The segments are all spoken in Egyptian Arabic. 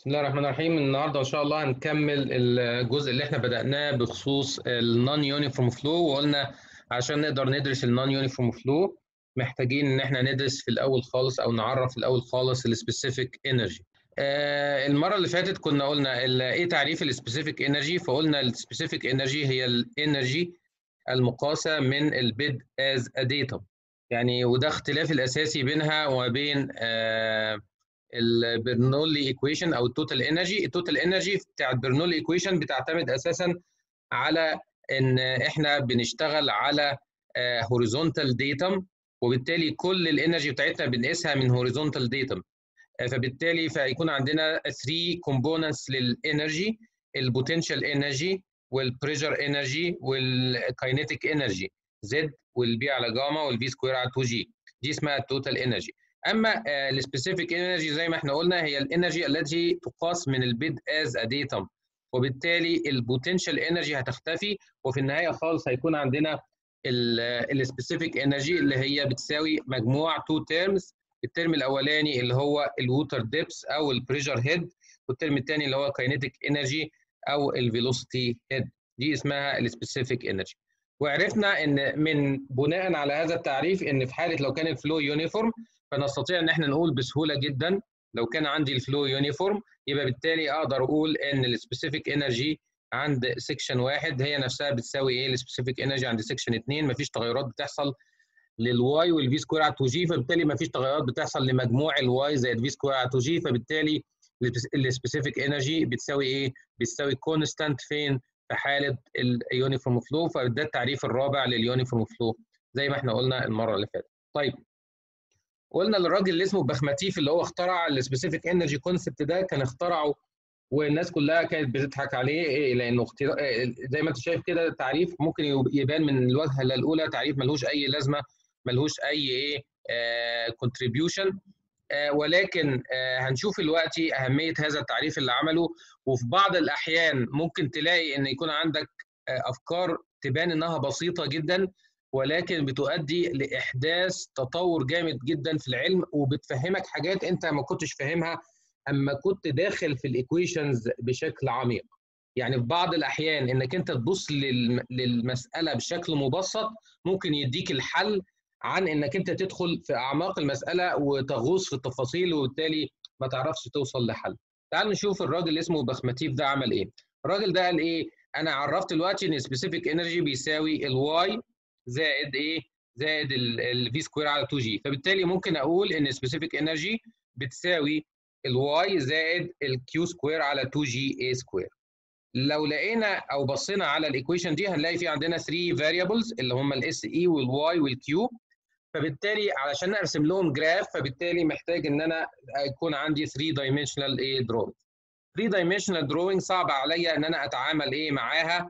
بسم الله الرحمن الرحيم النهارده ان شاء الله هنكمل الجزء اللي احنا بدأناه بخصوص النون يونيفورم فلو وقلنا عشان نقدر ندرس النون يونيفورم فلو محتاجين ان احنا ندرس في الاول خالص او نعرف في الاول خالص السبيسيفيك انرجي المره اللي فاتت كنا قلنا ايه تعريف السبيسيفيك انرجي فقلنا السبيسيفيك انرجي هي الانرجي المقاسه من البيد از ا ديتم يعني وده اختلاف الاساسي بينها وما بين آه البرنولي ايكويشن او التوتال انرجي التوتال انرجي بتاعت برنولي ايكويشن بتعتمد اساسا على ان احنا بنشتغل على هوريزونتال ديتم وبالتالي كل الانرجي بتاعتنا بنقيسها من هوريزونتال ديتم فبالتالي فيكون عندنا 3 كومبوننتس للانرجي البوتنشال انرجي والبريشر انرجي والكاينيتيك انرجي زد والبي على جاما والفي سكوير على 2 جي دي اسمها التوتال انرجي اما السبيسيفيك انرجي زي ما احنا قلنا هي الانرجي التي تقاس من البيد از ا ديتم وبالتالي البوتنشال انرجي هتختفي وفي النهايه خالص هيكون عندنا السبيسيفيك انرجي اللي هي بتساوي مجموع تو تيرمز الترم الاولاني اللي هو الووتر ديبس او البريشر هيد والترم الثاني اللي هو كاينيتيك انرجي او الفيلوسيتي هيد دي اسمها السبيسيفيك انرجي وعرفنا ان من بناء على هذا التعريف ان في حاله لو كان الفلو يونيفورم فنستطيع ان احنا نقول بسهوله جدا لو كان عندي الفلو يونيفورم يبقى بالتالي اقدر اقول ان السبيسيفيك انرجي عند سيكشن واحد هي نفسها بتساوي ايه السبيسيفيك انرجي عند سيكشن اثنين مفيش تغيرات بتحصل للواي والفي سكوير على 2 جي فبالتالي مفيش تغيرات بتحصل لمجموع الواي زائد في سكوير على 2 جي فبالتالي السبيسيفيك انرجي بتساوي ايه؟ بتساوي كونستانت فين؟ في حاله اليونيفورم فلو فده التعريف الرابع لليونيفورم فلو زي ما احنا قلنا المره اللي فاتت. طيب قلنا للراجل اللي اسمه بخماتيف اللي هو اخترع السبيسيفيك انرجي كونسبت ده كان اخترعه والناس كلها كانت بتضحك عليه إيه لانه اختراع زي ما انت شايف كده تعريف ممكن يبان من الوجهه الاولى تعريف ملهوش اي لازمه ملهوش اي ايه كونتريبيوشن آه ولكن آه هنشوف دلوقتي اهميه هذا التعريف اللي عمله وفي بعض الاحيان ممكن تلاقي ان يكون عندك آه افكار تبان انها بسيطه جدا ولكن بتؤدي لاحداث تطور جامد جدا في العلم وبتفهمك حاجات انت ما كنتش فاهمها اما كنت داخل في الايكويشنز بشكل عميق يعني في بعض الاحيان انك انت تبص للمساله بشكل مبسط ممكن يديك الحل عن انك انت تدخل في اعماق المساله وتغوص في التفاصيل وبالتالي ما تعرفش توصل لحل تعال نشوف الراجل اللي اسمه بخماتيف ده عمل ايه الراجل ده قال ايه انا عرفت دلوقتي ان سبيسيفيك انرجي بيساوي الواي زائد ايه زائد الفي سكوير على 2 جي فبالتالي ممكن اقول ان سبيسيفيك انرجي بتساوي الواي زائد الكيو سكوير على 2 جي اي سكوير لو لقينا او بصينا على الايكويشن دي هنلاقي في عندنا 3 فاريبلز اللي هم الاس اي والواي والكيو فبالتالي علشان ارسم لهم جراف فبالتالي محتاج ان انا يكون عندي 3 دايمنشنال ايه دروينج 3 دايمنشنال دروينج صعب عليا ان انا اتعامل ايه معاها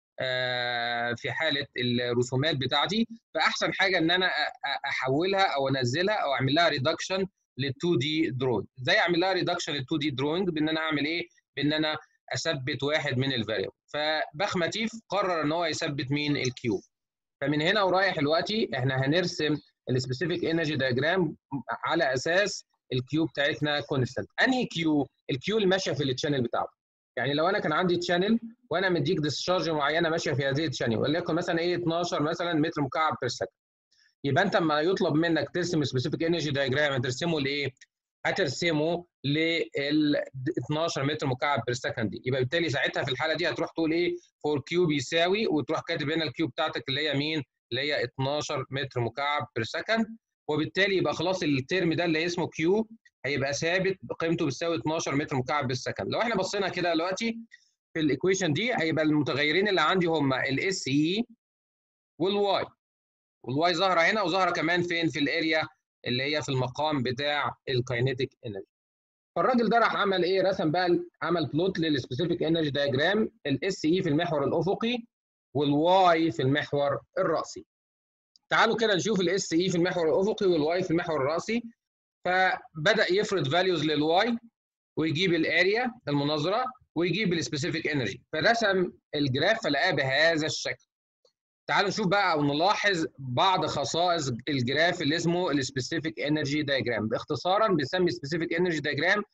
آه في حاله الرسومات بتاعتي فاحسن حاجه ان انا احولها او انزلها او اعمل لها ريدكشن لل 2 دي دروينج ازاي اعمل لها ريدكشن لل 2 دي دروينج بان انا اعمل ايه بان انا اثبت واحد من الفاريبل فبخماتيف قرر ان هو يثبت مين الكيو فمن هنا ورايح دلوقتي احنا هنرسم السبيسيفيك انرجي دايجرام على اساس الكيو بتاعتنا كونستانت انهي كيو الكيو اللي ماشيه في التشانل بتاعته يعني لو انا كان عندي تشانل وانا مديك ديسشارج معينه ماشيه في هذه التشانل وليكن مثلا ايه 12 مثلا متر مكعب بير سكند يبقى انت لما يطلب منك ترسم سبيسيفيك انرجي دايجرام هترسمه لايه؟ هترسمه لل 12 متر مكعب بير سكند دي يبقى بالتالي ساعتها في الحاله دي هتروح تقول ايه؟ فور كيو بيساوي وتروح كاتب هنا الكيو بتاعتك اللي هي مين؟ اللي هي 12 متر مكعب بير سكند وبالتالي يبقى خلاص الترم ده اللي اسمه كيو هيبقى ثابت قيمته بتساوي 12 متر مكعب بالسكند لو احنا بصينا كده دلوقتي في الايكويشن دي هيبقى المتغيرين اللي عندي هم الاس اي والواي والواي ظاهره هنا وظاهره كمان فين في الاريا اللي هي في المقام بتاع الكاينيتيك انرجي فالراجل ده راح عمل ايه رسم بقى عمل بلوت للسبيسيفيك انرجي دايجرام الاس اي في المحور الافقي والواي في المحور الراسي تعالوا كده نشوف الاس اي في المحور الافقي والواي في المحور الراسي فبدا يفرض فاليوز للواي ويجيب الاريا المناظره ويجيب السبيسيفيك انرجي فرسم الجراف فلقاه بهذا الشكل تعالوا نشوف بقى او نلاحظ بعض خصائص الجراف اللي اسمه السبيسيفيك انرجي دايجرام باختصارا بنسمي سبيسيفيك انرجي دايجرام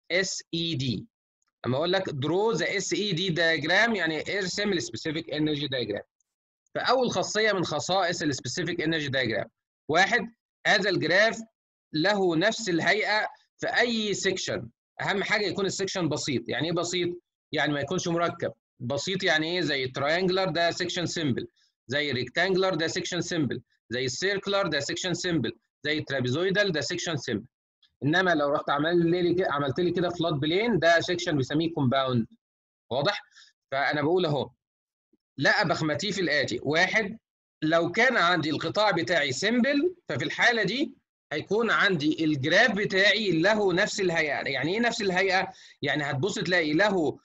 اس اي دي لما اقول لك درو ذا اس اي دي diagram يعني ارسم السبيسيفيك انرجي diagram فاول خاصيه من خصائص السبيسيفيك انرجي diagram واحد هذا الجراف له نفس الهيئه في اي سيكشن اهم حاجه يكون السيكشن بسيط يعني ايه بسيط يعني ما يكونش مركب بسيط يعني ايه زي تراينجلر ده سيكشن سيمبل زي ريكتانجلر ده سيكشن سيمبل زي السيركلر ده سيكشن سيمبل زي الترابيزويدال ده سيكشن سيمبل انما لو رحت عمل لي كده عملت لي كده فلات بلين ده سيكشن بيسميه كومباوند واضح فانا بقول اهو لا بخمتي في الاتي واحد لو كان عندي القطاع بتاعي سيمبل ففي الحاله دي هيكون عندي الجراف بتاعي له نفس الهيئه يعني ايه نفس الهيئه يعني هتبص تلاقي له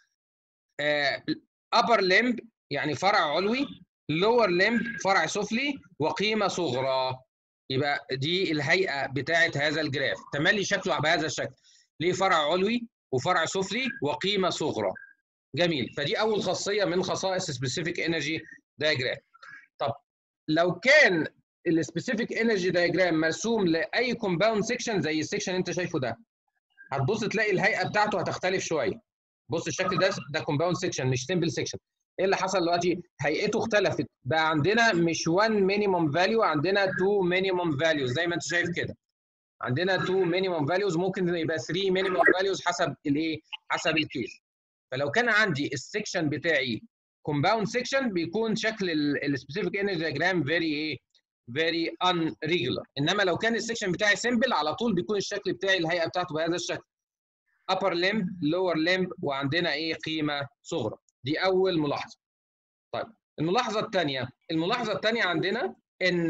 upper limb يعني فرع علوي lower limb فرع سفلي وقيمه صغرى يبقى دي الهيئه بتاعه هذا الجراف تملي شكله بهذا الشكل ليه فرع علوي وفرع سفلي وقيمه صغرى جميل فدي اول خاصيه من خصائص سبيسيفيك انرجي دايجرام طب لو كان السبيسيفيك انرجي دايجرام مرسوم لاي كومباوند سيكشن زي السيكشن انت شايفه ده هتبص تلاقي الهيئه بتاعته هتختلف شويه بص الشكل ده ده كومباوند سيكشن مش سمبل سيكشن ايه اللي حصل دلوقتي هيئته اختلفت بقى عندنا مش 1 مينيموم فاليو عندنا 2 مينيموم فاليوز زي ما انت شايف كده عندنا 2 مينيموم فاليوز ممكن يبقى 3 مينيموم فاليوز حسب الايه حسب الكيس فلو كان عندي السكشن بتاعي كومباوند سيكشن بيكون شكل السبيسيفيك انرجي دياجرام فيري ايه فيري ان ريجولار انما لو كان السكشن بتاعي سيمبل على طول بيكون الشكل بتاعي الهيئه بتاعته بهذا الشكل upper limb lower limb وعندنا ايه قيمه صغرى دي اول ملاحظه طيب الملاحظه الثانيه الملاحظه الثانيه عندنا ان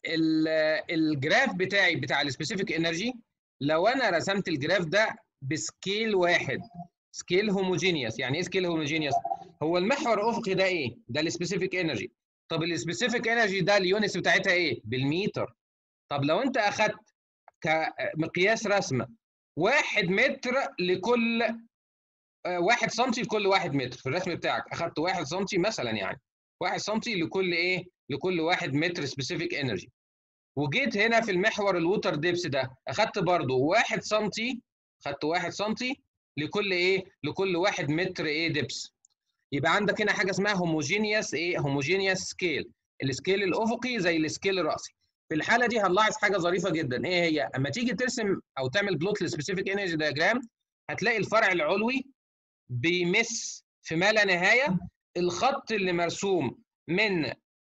الجراف بتاعي بتاع السبيسيفيك انرجي لو انا رسمت الجراف ده بسكيل واحد سكيل هوموجينيوس يعني ايه سكيل هوموجينيوس هو المحور الافقي ده ايه ده السبيسيفيك انرجي طب السبيسيفيك انرجي ده اليونتس بتاعتها ايه بالمتر طب لو انت اخذت كمقياس رسمه واحد متر لكل واحد سنتي لكل واحد متر في الرسم بتاعك اخذت واحد سنتي مثلا يعني واحد سنتي لكل ايه لكل واحد متر سبيسيفيك انرجي وجيت هنا في المحور الووتر ديبس ده اخذت برضو واحد سنتي اخذت واحد سنتي لكل ايه لكل واحد متر ايه ديبس يبقى عندك هنا حاجه اسمها هوموجينيوس ايه هوموجينيوس سكيل السكيل الافقي زي السكيل الراسي في الحاله دي هنلاحظ حاجه ظريفه جدا ايه هي اما تيجي ترسم او تعمل بلوت للسبيسيفيك انرجي دياجرام هتلاقي الفرع العلوي بيمس في ما لا نهايه الخط اللي مرسوم من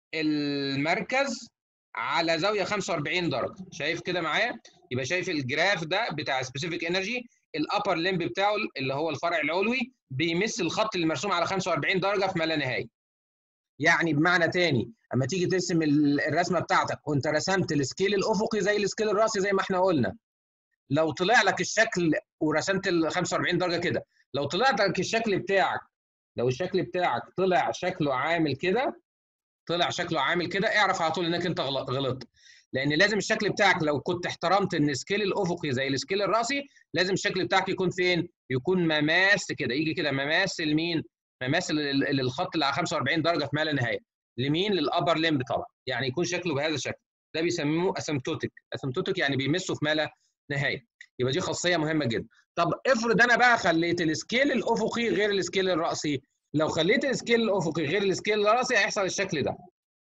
المركز على زاويه 45 درجه شايف كده معايا يبقى شايف الجراف ده بتاع سبيسيفيك انرجي الابر ليمب بتاعه اللي هو الفرع العلوي بيمس الخط اللي مرسوم على 45 درجه في ما لا نهايه يعني بمعنى تاني اما تيجي ترسم الرسمه بتاعتك وانت رسمت السكيل الافقي زي السكيل الراسي زي ما احنا قلنا لو طلع لك الشكل ورسمت ال 45 درجه كده لو طلع لك الشكل بتاعك لو الشكل بتاعك طلع شكله عامل كده طلع شكله عامل كده اعرف على طول انك انت غلطت لان لازم الشكل بتاعك لو كنت احترمت ان السكيل الافقي زي السكيل الراسي لازم الشكل بتاعك يكون فين يكون مماس كده يجي كده مماس لمين مماس للخط اللي على 45 درجه في ما لا نهايه لمين للابر ليمب طبعا يعني يكون شكله بهذا الشكل ده بيسموه اسمتوتيك اسمتوتيك يعني بيمسه في ما لا نهايه يبقى دي خاصيه مهمه جدا طب افرض انا بقى خليت السكيل الافقي غير السكيل الراسي لو خليت السكيل الافقي غير السكيل الراسي هيحصل الشكل ده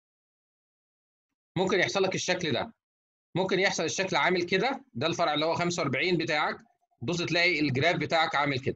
ممكن يحصل لك الشكل ده ممكن يحصل الشكل عامل كده ده الفرع اللي هو 45 بتاعك تبص تلاقي الجراف بتاعك عامل كده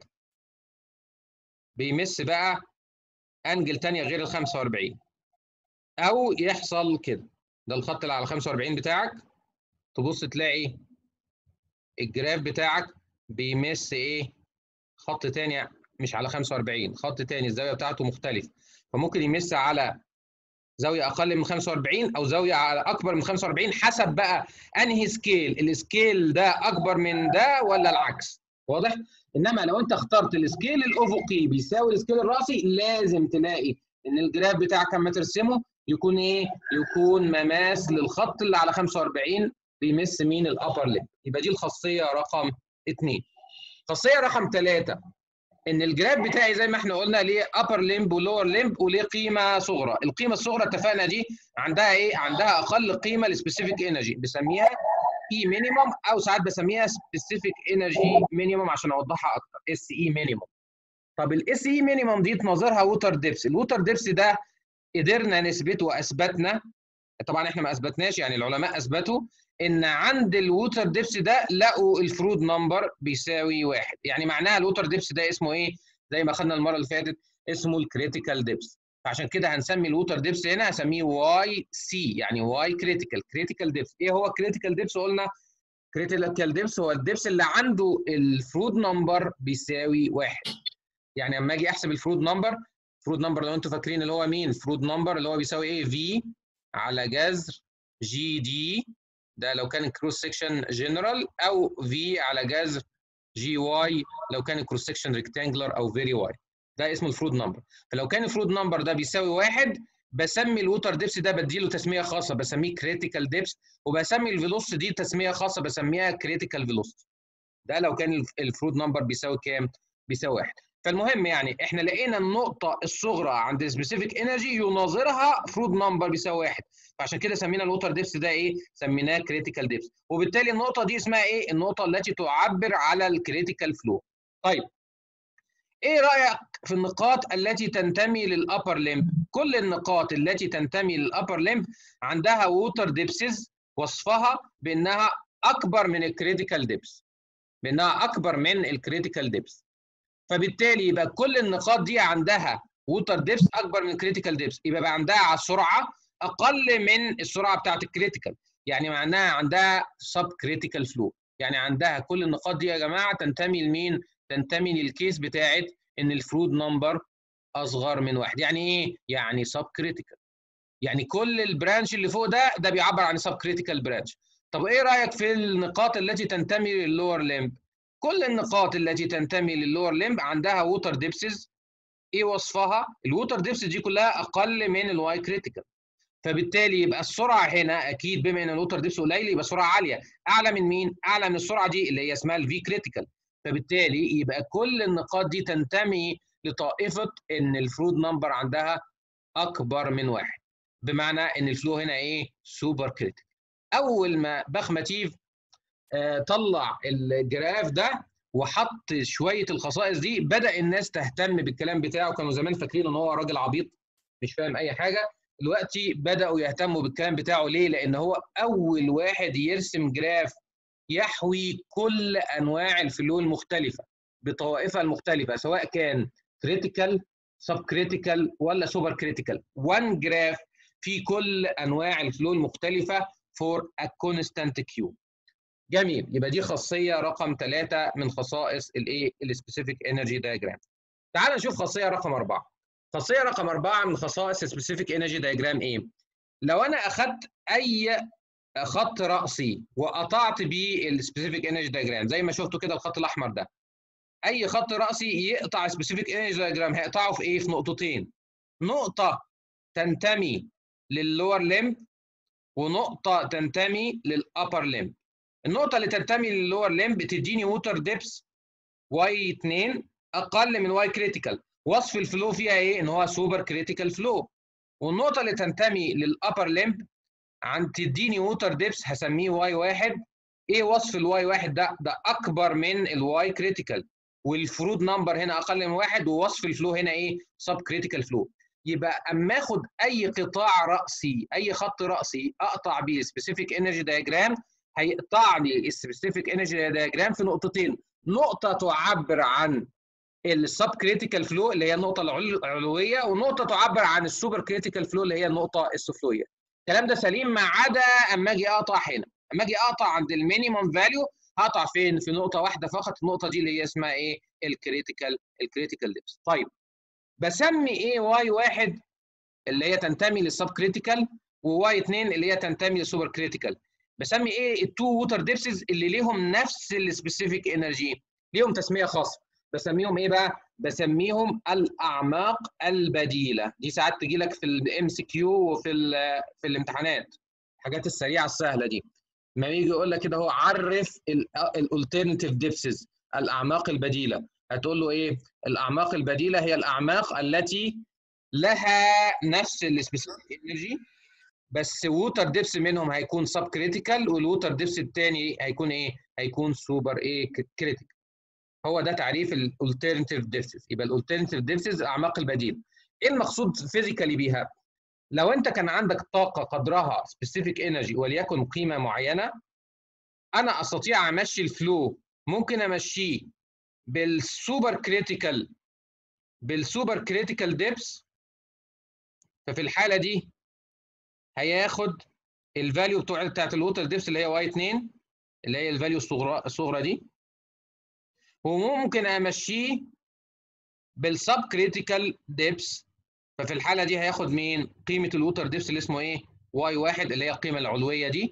بيمس بقى انجل تانية غير ال 45 او يحصل كده ده الخط اللي على 45 بتاعك تبص تلاقي الجراف بتاعك بيمس ايه خط تاني مش على 45 خط تاني الزاويه بتاعته مختلف فممكن يمس على زاويه اقل من 45 او زاويه على اكبر من 45 حسب بقى انهي سكيل السكيل ده اكبر من ده ولا العكس واضح انما لو انت اخترت السكيل الافقي بيساوي السكيل الراسي لازم تلاقي ان الجراف بتاعك اما ترسمه يكون ايه يكون مماس للخط اللي على 45 بيمس مين الابر ليب يبقى دي الخاصيه رقم 2 خاصيه رقم 3 ان الجراف بتاعي زي ما احنا قلنا ليه ابر ليمب ولور ليمب وليه قيمه صغرى القيمه الصغرى اتفقنا دي عندها ايه عندها اقل قيمه لسبيسيفيك انرجي بسميها اي مينيمم او ساعات بسميها سبيسيفيك انرجي مينيمم عشان اوضحها اكتر اس اي مينيمم طب الاس اي مينيمم دي تناظرها ووتر ديبس الووتر ديبس ده قدرنا نثبته واثبتنا طبعا احنا ما اثبتناش يعني العلماء اثبتوا ان عند الووتر ديبس ده لقوا الفرود نمبر بيساوي واحد يعني معناها الووتر ديبس ده اسمه ايه زي ما خدنا المره اللي فاتت اسمه الكريتيكال ديبس فعشان كده هنسمي الووتر ديبس هنا هسميه واي سي يعني واي كريتيكال كريتيكال ديبس ايه هو كريتيكال ديبس قلنا كريتيكال ديبس هو الديبس اللي عنده الفرود نمبر بيساوي واحد يعني اما اجي احسب الفرود نمبر فرود نمبر لو انتوا فاكرين اللي هو مين فرود نمبر اللي هو بيساوي ايه في على جذر جي دي ده لو كان كروس سكشن جنرال او في على جذر جي واي لو كان كروس سكشن ريكتانجلر او فيري واي ده اسمه الفرود نمبر فلو كان الفرود نمبر ده بيساوي واحد بسمي الووتر ديبس ده بديله تسميه خاصه بسميه كريتيكال ديبس وبسمي الفيلوس دي تسميه خاصه بسميها كريتيكال فيلوس ده لو كان الفرود نمبر بيساوي كام؟ بيساوي واحد فالمهم يعني احنا لقينا النقطه الصغرى عند سبيسيفيك انرجي يناظرها فرود نمبر بيساوي واحد فعشان كده سمينا الووتر ديبس ده ايه؟ سميناه كريتيكال ديبس وبالتالي النقطه دي اسمها ايه؟ النقطه التي تعبر على الكريتيكال فلو. طيب ايه رايك في النقاط التي تنتمي للابر ليمب؟ كل النقاط التي تنتمي للابر ليمب عندها ووتر ديبسز وصفها بانها اكبر من الكريتيكال ديبس. بانها اكبر من الكريتيكال ديبس. فبالتالي يبقى كل النقاط دي عندها ووتر ديبس اكبر من الكريتيكال ديبس يبقى بقى عندها على السرعه اقل من السرعه بتاعت الكريتيكال يعني معناها عندها سب كريتيكال فلو يعني عندها كل النقاط دي يا جماعه تنتمي لمين تنتمي للكيس بتاعت ان الفرود نمبر اصغر من واحد يعني ايه يعني سب كريتيكال يعني كل البرانش اللي فوق ده ده بيعبر عن سب كريتيكال برانش طب ايه رايك في النقاط التي تنتمي للور ليمب كل النقاط التي تنتمي للور ليمب عندها ووتر ديبسز ايه وصفها الووتر ديبس دي كلها اقل من الواي كريتيكال فبالتالي يبقى السرعه هنا اكيد بما ان الووتر ديبس قليل يبقى سرعه عاليه اعلى من مين اعلى من السرعه دي اللي هي اسمها الفي كريتيكال فبالتالي يبقى كل النقاط دي تنتمي لطائفه ان الفرود نمبر عندها اكبر من واحد بمعنى ان الفلو هنا ايه سوبر كريتيكال اول ما بخمتيف آه طلع الجراف ده وحط شويه الخصائص دي بدا الناس تهتم بالكلام بتاعه كانوا زمان فاكرين ان هو راجل عبيط مش فاهم اي حاجه دلوقتي بداوا يهتموا بالكلام بتاعه ليه لان هو اول واحد يرسم جراف يحوي كل انواع الفلو المختلفه بطوائفها المختلفه سواء كان كريتيكال سب كريتيكال ولا سوبر كريتيكال وان جراف في كل انواع الفلو المختلفه فور ا كونستانت كيو جميل يبقى دي خاصيه رقم ثلاثه من خصائص الايه السبيسيفيك انرجي دايجرام تعال نشوف خاصيه رقم اربعه خاصيه رقم اربعه من خصائص السبيسيفيك انرجي دايجرام ايه لو انا اخذت اي خط راسي وقطعت بيه السبيسيفيك انرجي دايجرام زي ما شفتوا كده الخط الاحمر ده اي خط راسي يقطع سبيسيفيك انرجي دايجرام هيقطعه في ايه في نقطتين نقطه تنتمي لللور ليمب ونقطه تنتمي للابر ليمب النقطه اللي تنتمي لللور ليمب بتديني ووتر ديبس واي 2 اقل من واي كريتيكال وصف الفلو فيها ايه ان هو سوبر كريتيكال فلو والنقطه اللي تنتمي للابر ليمب عن تديني ووتر ديبس هسميه واي واحد ايه وصف الواي واحد ده ده اكبر من الواي كريتيكال والفرود نمبر هنا اقل من واحد ووصف الفلو هنا ايه سب كريتيكال فلو يبقى اما اخد اي قطاع راسي اي خط راسي اقطع بيه سبيسيفيك انرجي دايجرام هيقطع لي السبيسيفيك انرجي دايجرام في نقطتين نقطه تعبر عن السب كريتيكال فلو اللي هي النقطه العلويه ونقطه تعبر عن السوبر كريتيكال فلو اللي هي النقطه السفليه الكلام ده سليم ما عدا اما اجي اقطع هنا اما اجي اقطع عند المينيمم فاليو هقطع فين في نقطه واحده فقط النقطه دي اللي هي اسمها ايه الكريتيكال الكريتيكال ديبس طيب بسمي ايه واي واحد اللي هي تنتمي للسب كريتيكال وواي 2 اللي هي تنتمي للسوبر كريتيكال بسمي ايه التو ووتر ديبسز اللي ليهم نفس السبيسيفيك انرجي ليهم تسميه خاصه بسميهم ايه بقى بسميهم الاعماق البديله دي ساعات تجي لك في الام سي كيو وفي في الامتحانات الحاجات السريعه السهله دي ما يجي يقول لك كده هو عرف الالترناتيف ديبسز الاعماق البديله هتقول له ايه الاعماق البديله هي الاعماق التي لها نفس السبيسيفيك انرجي بس ووتر ديبس منهم هيكون سب كريتيكال والووتر ديبس الثاني هيكون ايه هيكون سوبر ايه كريتيكال هو ده تعريف الالترناتيف ديبسز يبقى الالترناتيف ديبسز اعماق البديل ايه المقصود فيزيكالي بيها لو انت كان عندك طاقه قدرها سبيسيفيك انرجي وليكن قيمه معينه انا استطيع امشي الفلو ممكن امشيه بالسوبر كريتيكال بالسوبر كريتيكال ديبس ففي الحاله دي هياخد الفاليو بتوع بتاعت الووتر ديبس اللي هي واي 2 اللي هي الفاليو الصغرى الصغرى دي وممكن امشيه بالسب كريتيكال ديبس ففي الحاله دي هياخد مين قيمه الووتر ديبس اللي اسمه ايه واي واحد اللي هي القيمه العلويه دي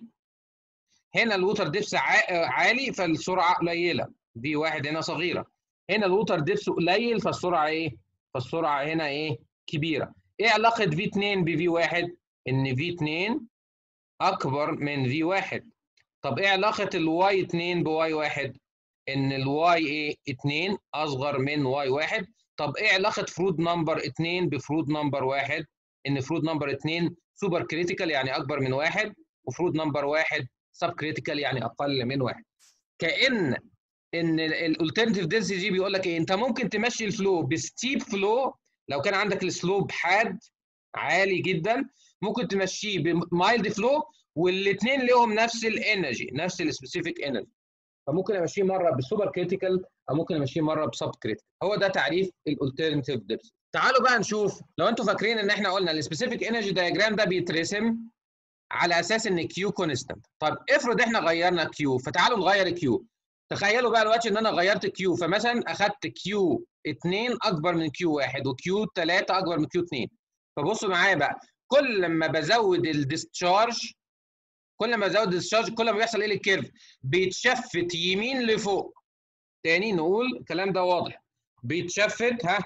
هنا الووتر ديبس عالي فالسرعه قليله في واحد هنا صغيره هنا الووتر ديبس قليل فالسرعه ايه فالسرعه هنا ايه كبيره ايه علاقه في 2 بفي 1 ان في 2 اكبر من في 1 طب ايه علاقه الواي 2 بواي 1 ان الواي ايه 2 اصغر من واي 1 طب ايه علاقه فروض نمبر 2 بفروض نمبر 1 ان فروض نمبر 2 سوبر كريتيكال يعني اكبر من واحد وفروض نمبر 1 سب كريتيكال يعني اقل من واحد كان ان الالترناتيف دنسيتي بيقول لك ايه انت ممكن تمشي الفلو بستيب فلو لو كان عندك السلوب حاد عالي جدا ممكن تمشيه بمايلد فلو والاثنين لهم نفس الانرجي نفس السبيسيفيك انرجي فممكن امشيه مره بسوبر كريتيكال او ممكن امشيه مره بسب كريتيكال هو ده تعريف الالترناتيف ديبس تعالوا بقى نشوف لو انتوا فاكرين ان احنا قلنا السبيسيفيك انرجي دايجرام ده بيترسم على اساس ان كيو كونستنت طب افرض احنا غيرنا كيو فتعالوا نغير كيو تخيلوا بقى دلوقتي ان انا غيرت كيو فمثلا اخدت كيو 2 اكبر من كيو 1 وكيو 3 اكبر من كيو 2 فبصوا معايا بقى كل ما بزود الديسشارج كل ما بزود الديسشارج كل ما بيحصل ايه للكيرف بيتشفت يمين لفوق تاني نقول الكلام ده واضح بيتشفت ها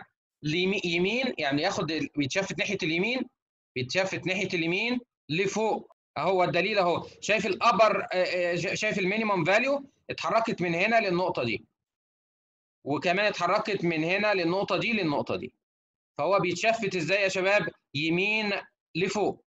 يمين يعني ياخد بيتشفت ناحيه اليمين بيتشفت ناحيه اليمين لفوق اهو الدليل اهو شايف الابر شايف المينيمم فاليو اتحركت من هنا للنقطه دي وكمان اتحركت من هنا للنقطه دي للنقطه دي فهو بيتشفت ازاي يا شباب يمين لفوق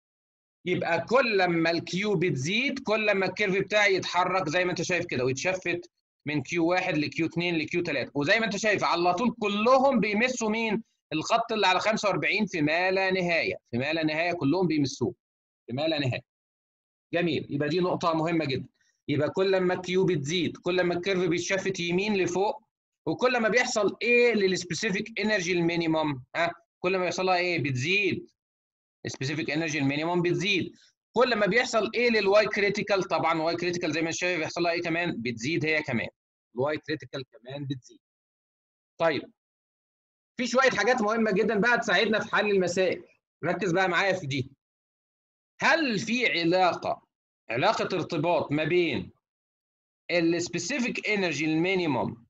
يبقى كل ما الكيو بتزيد كل ما الكيرف بتاعي يتحرك زي ما انت شايف كده ويتشفت من كيو 1 لكيو 2 لكيو 3 وزي ما انت شايف على طول كلهم بيمسوا مين الخط اللي على 45 في ما لا نهايه في ما لا نهايه كلهم بيمسوه في ما لا نهايه جميل يبقى دي نقطه مهمه جدا يبقى كل ما الكيو بتزيد كل ما الكيرف بيتشفت يمين لفوق وكل ما بيحصل ايه للسبيسيفيك انرجي المينيمم ها كل ما بيحصل لها ايه بتزيد السبيسيفيك انرجي المينيمم بتزيد كل ما بيحصل ايه للواي كريتيكال طبعا واي كريتيكال زي ما انت شايف بيحصل لها ايه كمان بتزيد هي كمان الواي كريتيكال كمان بتزيد طيب في شويه حاجات مهمه جدا بقى تساعدنا في حل المسائل ركز بقى معايا في دي هل في علاقه علاقه ارتباط ما بين السبيسيفيك انرجي المينيمم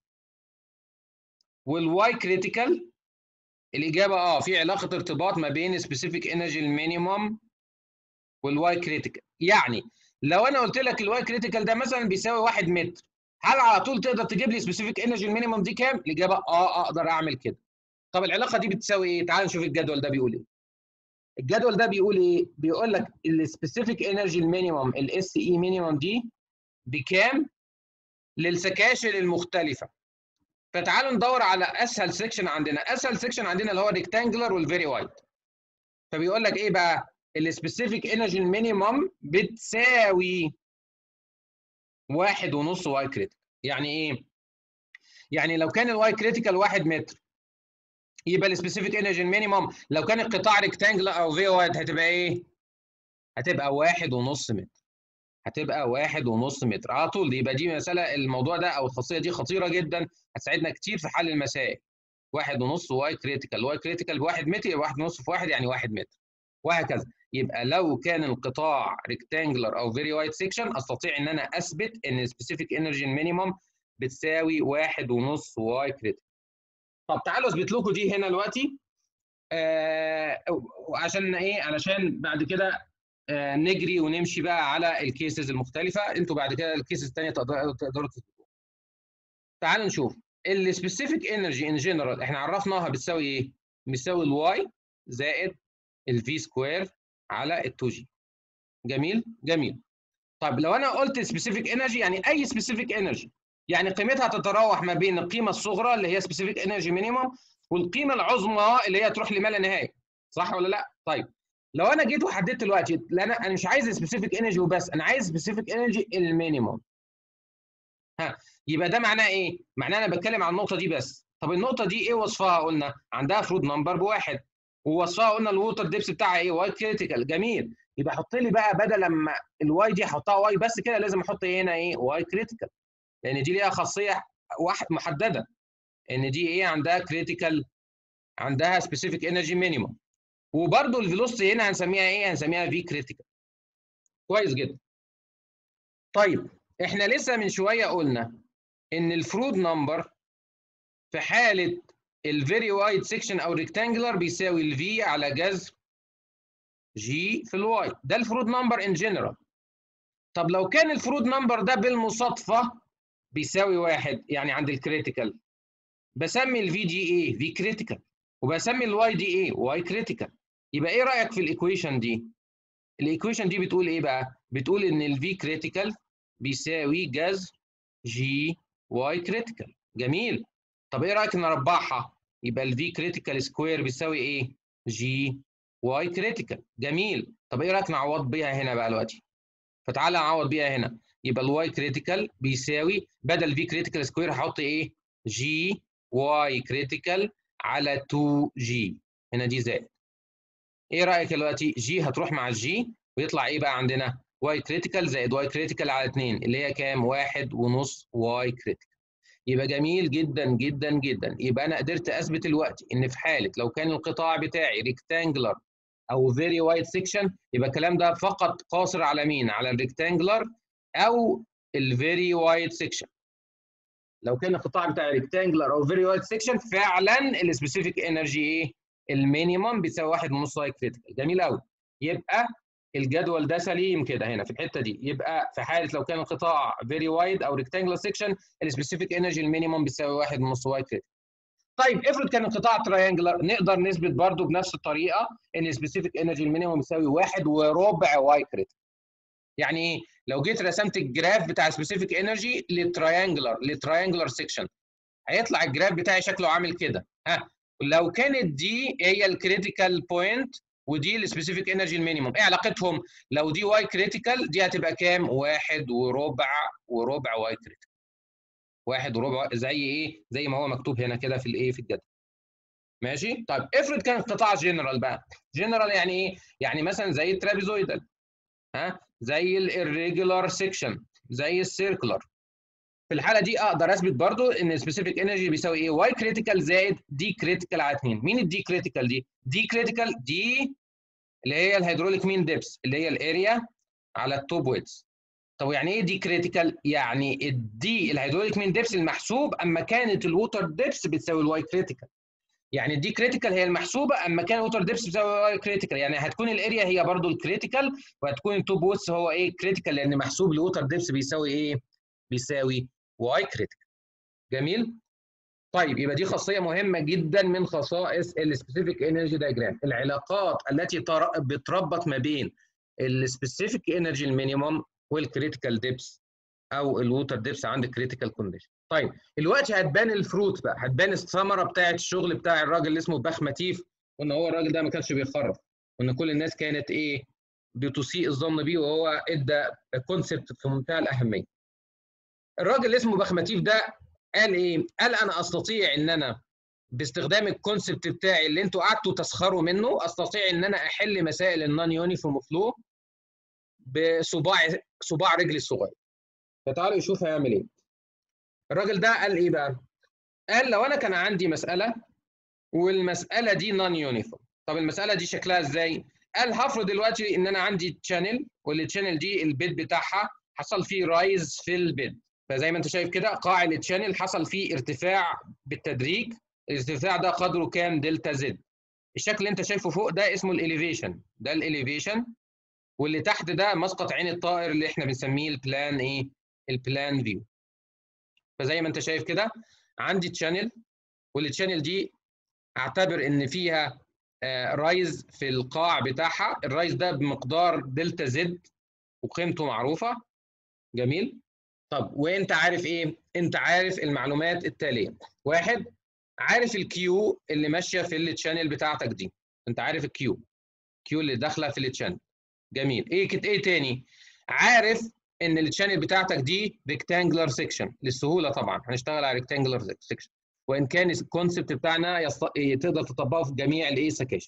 والواي كريتيكال الاجابه اه في علاقه ارتباط ما بين سبيسيفيك انرجي المينيمم والواي كريتيكال يعني لو انا قلت لك الواي كريتيكال ده مثلا بيساوي 1 متر هل على طول تقدر تجيب لي سبيسيفيك انرجي المينيمم دي كام الاجابه اه اقدر اعمل كده طب العلاقه دي بتساوي ايه تعال نشوف الجدول ده بيقول ايه الجدول ده بيقول ايه بيقول لك السبيسيفيك انرجي المينيمم الاس اي مينيمم دي بكام للسكاشن المختلفه فتعالوا ندور على اسهل سيكشن عندنا اسهل سيكشن عندنا اللي هو ريكتانجلر والفيري وايد فبيقول لك ايه بقى السبيسيفيك انرجي المينيمم بتساوي واحد ونص واي كريتيكال يعني ايه يعني لو كان الواي كريتيكال واحد متر يبقى السبيسيفيك انرجي المينيمم لو كان القطاع ريكتانجلر او في وايد هتبقى ايه هتبقى واحد ونص متر هتبقى واحد ونص متر على طول دي يبقى دي مساله الموضوع ده او الخاصيه دي خطيره جدا هتساعدنا كتير في حل المسائل واحد ونص واي كريتيكال واي كريتيكال بواحد متر يبقى واحد ونص في واحد يعني واحد متر وهكذا يبقى لو كان القطاع ريكتانجلر او فيري وايد سيكشن استطيع ان انا اثبت ان السبيسيفيك انرجي مينيمم بتساوي واحد ونص واي كريتيكال طب تعالوا اثبت لكم دي هنا دلوقتي آه وعشان ايه علشان بعد كده آه نجري ونمشي بقى على الكيسز المختلفه انتوا بعد كده الكيسز الثانيه تقدروا تقدروا تثبتوها تعالوا نشوف السبيسيفيك انرجي ان جنرال احنا عرفناها بتساوي ايه بتساوي الواي زائد الفي سكوير على ال 2 جي جميل جميل طيب لو انا قلت سبيسيفيك انرجي يعني اي سبيسيفيك انرجي يعني قيمتها تتراوح ما بين القيمه الصغرى اللي هي سبيسيفيك انرجي مينيمم والقيمه العظمى اللي هي تروح لما لا نهايه صح ولا لا طيب لو انا جيت وحددت دلوقتي لا انا انا مش عايز سبيسيفيك انرجي وبس انا عايز سبيسيفيك انرجي المينيمم ها يبقى ده معناه ايه معناه انا بتكلم عن النقطه دي بس طب النقطه دي ايه وصفها قلنا عندها فروض نمبر بواحد ووصفها قلنا الووتر ديبس بتاعها ايه واي كريتيكال جميل يبقى حط لي بقى بدل لما الواي دي احطها واي بس كده لازم احط ايه هنا ايه واي كريتيكال لان دي ليها خاصيه واحد محدده ان دي ايه عندها كريتيكال عندها سبيسيفيك انرجي مينيمم وبرده الفيلوسيتي هنا هنسميها ايه هنسميها في كريتيكال كويس جدا طيب احنا لسه من شويه قلنا ان الفرود نمبر في حاله الفيري وايد سيكشن او ريكتانجلر بيساوي الفي على جذر جي في الواي ده الفرود نمبر ان جنرال طب لو كان الفرود نمبر ده بالمصادفه بيساوي واحد يعني عند الكريتيكال بسمي الفي دي ايه في كريتيكال وبسمي الواي دي ايه واي كريتيكال يبقى ايه رايك في الايكويشن دي الايكويشن دي بتقول ايه بقى بتقول ان الفي كريتيكال بيساوي جذر جي واي كريتيكال جميل طب ايه رايك نربعها يبقى الفي كريتيكال سكوير بيساوي ايه جي واي كريتيكال جميل طب ايه رايك نعوض بيها هنا بقى دلوقتي فتعالى نعوض بيها هنا يبقى الواي كريتيكال بيساوي بدل في كريتيكال سكوير هحط ايه جي واي كريتيكال على 2 جي هنا دي زائد ايه رايك دلوقتي جي هتروح مع الجي ويطلع ايه بقى عندنا واي كريتيكال زائد واي كريتيكال على 2 اللي هي كام واحد ونص واي كريتيكال يبقى جميل جدا جدا جدا يبقى انا قدرت اثبت دلوقتي ان في حاله لو كان القطاع بتاعي ريكتانجلر او فيري وايد سيكشن يبقى الكلام ده فقط قاصر على مين على الريكتانجلر او الفيري وايد سيكشن لو كان القطاع بتاعي ريكتانجلر او فيري وايد سيكشن فعلا السبيسيفيك انرجي ايه المينيمم بيساوي واحد ونص واي كريتيكال جميل قوي يبقى الجدول ده سليم كده هنا في الحته دي يبقى في حاله لو كان القطاع فيري وايد او ريكتانجلر سيكشن السبيسيفيك انرجي المينيمم بيساوي واحد ونص واي كريتيكال طيب افرض كان القطاع تريانجلر نقدر نثبت برضو بنفس الطريقه ان السبيسيفيك انرجي المينيمم بيساوي واحد وربع واي كريتيكال يعني ايه لو جيت رسمت الجراف بتاع سبيسيفيك انرجي للتريانجلر للتريانجلر سيكشن هيطلع الجراف بتاعي شكله عامل كده ها لو كانت دي هي الكريتيكال بوينت ودي السبيسيفيك انرجي المينيموم ايه علاقتهم لو دي واي كريتيكال دي هتبقى كام واحد وربع وربع واي كريتيكال واحد وربع زي ايه زي ما هو مكتوب هنا كده في الايه في الجدول ماشي طيب افرض كان القطاع جنرال بقى جنرال يعني ايه يعني مثلا زي الترابيزويدال ها زي الirregular سيكشن زي السيركلر في الحاله دي اقدر اثبت برضو ان سبيسيفيك انرجي بيساوي ايه واي كريتيكال زائد دي كريتيكال على 2 مين الدي كريتيكال دي دي كريتيكال دي اللي هي الهيدروليك مين ديبس اللي هي الاريا على التوب ويتس طب يعني ايه دي كريتيكال يعني الدي الهيدروليك مين ديبس المحسوب اما كانت الووتر ديبس بتساوي الواي كريتيكال يعني الدي كريتيكال هي المحسوبه اما كان الووتر ديبس بتساوي الواي كريتيكال يعني هتكون الاريا هي برضو الكريتيكال وهتكون التوب ويتس هو ايه كريتيكال لان محسوب الووتر ديبس بيساوي ايه بيساوي واي كريتيكال جميل طيب يبقى دي خاصيه مهمه جدا من خصائص السبيسيفيك انرجي دايجرام العلاقات التي بتربط ما بين السبيسيفيك انرجي المينيمم والكريتيكال ديبس او الووتر ديبس عند الكريتيكال كونديشن طيب دلوقتي هتبان الفروت بقى هتبان الثمره بتاعه الشغل بتاع الراجل اللي اسمه باخ ماتيف وان هو الراجل ده ما كانش بيخرف وان كل الناس كانت ايه بتسيء الظن بيه وهو ادى كونسبت في منتهى الاهميه الراجل اللي اسمه بخمتيف ده قال ايه؟ قال انا استطيع ان انا باستخدام الكونسبت بتاعي اللي انتوا قعدتوا تسخروا منه استطيع ان انا احل مسائل النون يونيفورم فلو بصباع صباع رجلي الصغير. فتعالوا نشوف هيعمل ايه. الراجل ده قال ايه بقى؟ قال لو انا كان عندي مساله والمساله دي نون يونيفورم. طب المساله دي شكلها ازاي؟ قال هفرض دلوقتي ان انا عندي تشانل والتشانل دي البيت بتاعها حصل فيه رايز في البيت. فزي ما انت شايف كده قاع التشانل حصل فيه ارتفاع بالتدريج الارتفاع ده قدره كام دلتا زد الشكل اللي انت شايفه فوق ده اسمه الاليفيشن ده الاليفيشن واللي تحت ده مسقط عين الطائر اللي احنا بنسميه البلان ايه البلان فيو فزي ما انت شايف كده عندي تشانل والتشانل دي اعتبر ان فيها رايز في القاع بتاعها الرايز ده بمقدار دلتا زد وقيمته معروفه جميل طب وانت عارف ايه انت عارف المعلومات التاليه واحد عارف الكيو اللي ماشيه في التشانل بتاعتك دي انت عارف الكيو كيو اللي داخله في التشانل جميل ايه كت ايه تاني عارف ان التشانل بتاعتك دي ريكتانجلر سيكشن للسهوله طبعا هنشتغل على ريكتانجلر سيكشن وان كان الكونسبت بتاعنا يست... تقدر تطبقه في جميع الايه سكاشن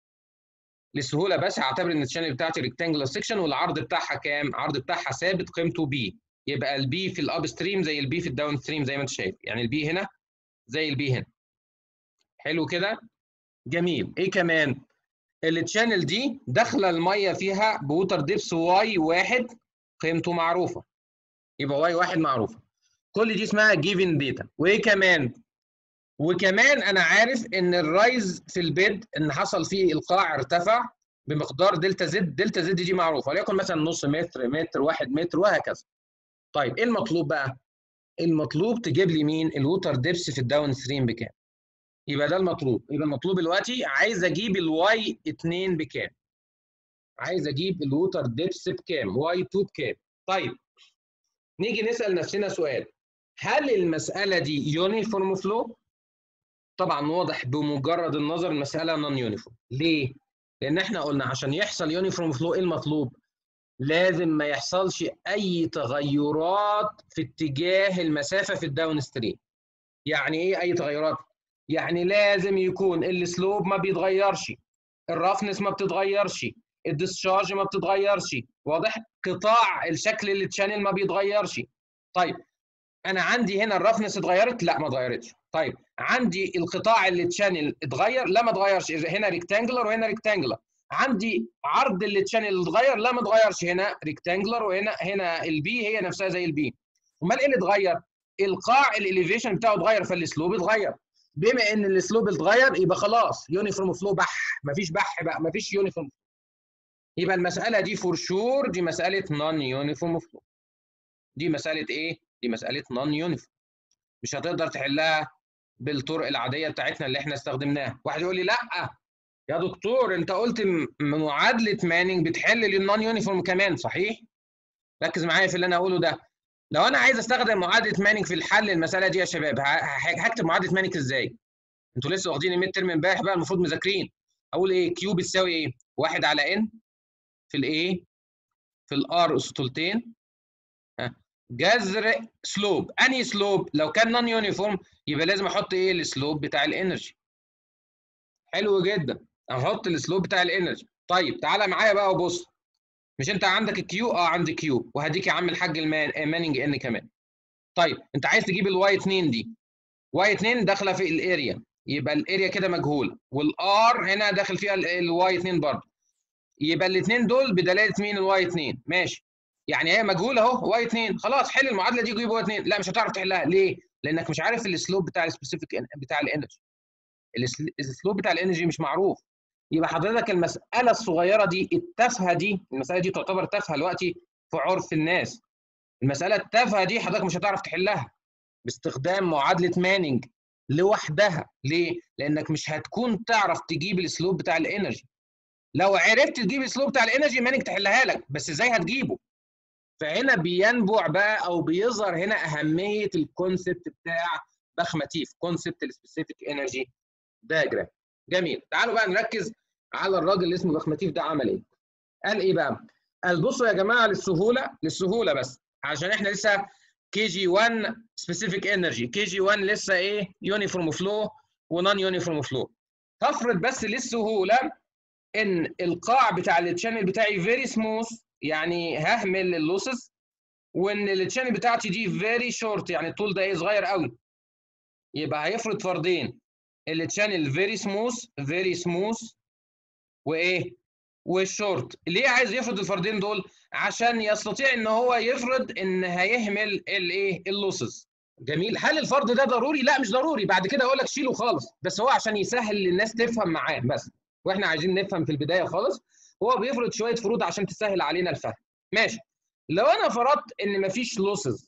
للسهوله بس هعتبر ان الشانل بتاعتي ريكتانجلر سيكشن والعرض بتاعها كام؟ العرض بتاعها ثابت قيمته بي يبقى البي في الاب ستريم زي البي في الداون ستريم زي ما انت شايف يعني البي هنا زي البي هنا حلو كده؟ جميل ايه كمان؟ التشانل دي داخله الميه فيها بوتر ديبس واي واحد قيمته معروفه يبقى واي واحد معروفه كل دي اسمها جيفن داتا وايه كمان؟ وكمان انا عارف ان الرايز في البيد ان حصل فيه القاع ارتفع بمقدار دلتا زد دلتا زد دي معروفه وليكن مثلا نص متر متر واحد متر وهكذا طيب ايه المطلوب بقى المطلوب تجيب لي مين الووتر ديبس في الداون ستريم بكام يبقى ده المطلوب يبقى المطلوب دلوقتي عايز اجيب الواي 2 بكام عايز اجيب الووتر ديبس بكام واي 2 بكام طيب نيجي نسال نفسنا سؤال هل المساله دي يونيفورم فلو طبعا واضح بمجرد النظر المساله نون يونيفورم ليه لان احنا قلنا عشان يحصل يونيفورم فلو ايه المطلوب لازم ما يحصلش اي تغيرات في اتجاه المسافه في الداون ستريم يعني ايه اي تغيرات يعني لازم يكون السلوب ما بيتغيرش الرفنس ما بتتغيرش الديسشارج ما بتتغيرش واضح قطاع الشكل اللي تشانل ما بيتغيرش طيب انا عندي هنا الرفنس اتغيرت لا ما اتغيرتش طيب عندي القطاع اللي تشانل اتغير لا ما اتغيرش هنا ريكتانجلر وهنا ريكتانجلر عندي عرض اللي تشانل اتغير لا ما اتغيرش هنا ريكتانجلر وهنا هنا البي هي نفسها زي البي امال ايه اللي اتغير القاع الاليفيشن بتاعه اتغير فالسلوب اتغير بما ان السلوب اتغير يبقى خلاص يونيفورم فلو بح مفيش بح بقى مفيش يونيفورم يبقى المساله دي فور شور دي مساله نون يونيفورم فلو دي مساله ايه دي مساله نون يونيفورم مش هتقدر تحلها بالطرق العاديه بتاعتنا اللي احنا استخدمناها واحد يقول لي لا يا دكتور انت قلت معادله مانينج بتحل للنون يونيفورم كمان صحيح ركز معايا في اللي انا اقوله ده لو انا عايز استخدم معادله مانينج في الحل المساله دي يا شباب هكتب معادله مانينج ازاي انتوا لسه واخدين الميد ترم امبارح بقى المفروض مذاكرين اقول ايه كيو بتساوي ايه واحد على ان في الايه في الار اسطولتين جذر سلوب انهي سلوب لو كان نون يونيفورم يبقى لازم احط ايه السلوب بتاع الانرجي حلو جدا احط السلوب بتاع الانرجي طيب تعالى معايا بقى وبص مش انت عندك الكيو اه عندي كيو وهديك يا عم الحاج الماننج ان كمان طيب انت عايز تجيب الواي 2 دي واي 2 داخله في الاريا يبقى الاريا كده مجهوله والار هنا داخل فيها الواي 2 برضه يبقى الاثنين دول بدلاله مين الواي 2 ماشي يعني هي مجهوله اهو واي 2 خلاص حل المعادله دي جيب واي 2 لا مش هتعرف تحلها ليه؟ لانك مش عارف السلوب بتاع السبيسيفيك بتاع الانرجي السلوب بتاع الانرجي مش معروف يبقى حضرتك المساله الصغيره دي التافهه دي المساله دي تعتبر تافهه دلوقتي في عرف الناس المساله التافهه دي حضرتك مش هتعرف تحلها باستخدام معادله مانينج لوحدها ليه؟ لانك مش هتكون تعرف تجيب السلوب بتاع الانرجي لو عرفت تجيب السلوب بتاع الانرجي مانينج تحلها لك بس ازاي هتجيبه؟ فهنا بينبع بقى او بيظهر هنا اهميه الكونسبت بتاع بخمتيف كونسبت السبيسيفيك انرجي دايجرام جميل تعالوا بقى نركز على الراجل اللي اسمه بخمتيف ده عمل ايه قال ايه بقى قال بصوا يا جماعه للسهوله للسهوله بس عشان احنا لسه كي جي 1 سبيسيفيك انرجي كي جي 1 لسه ايه يونيفورم فلو ونون يونيفورم فلو هفرض بس للسهوله ان القاع بتاع التشانل بتاعي فيري سموث يعني ههمل اللوسز وان التشانل بتاعتي دي فيري شورت يعني الطول ده ايه صغير قوي يبقى هيفرض فردين التشانل فيري سموث فيري سموث وايه والشورت ليه عايز يفرض الفردين دول عشان يستطيع ان هو يفرض ان هيهمل الايه اللوسز جميل هل الفرض ده ضروري لا مش ضروري بعد كده اقول لك شيله خالص بس هو عشان يسهل للناس تفهم معاه بس واحنا عايزين نفهم في البدايه خالص هو بيفرض شويه فروض عشان تسهل علينا الفهم ماشي لو انا فرضت ان مفيش لوسز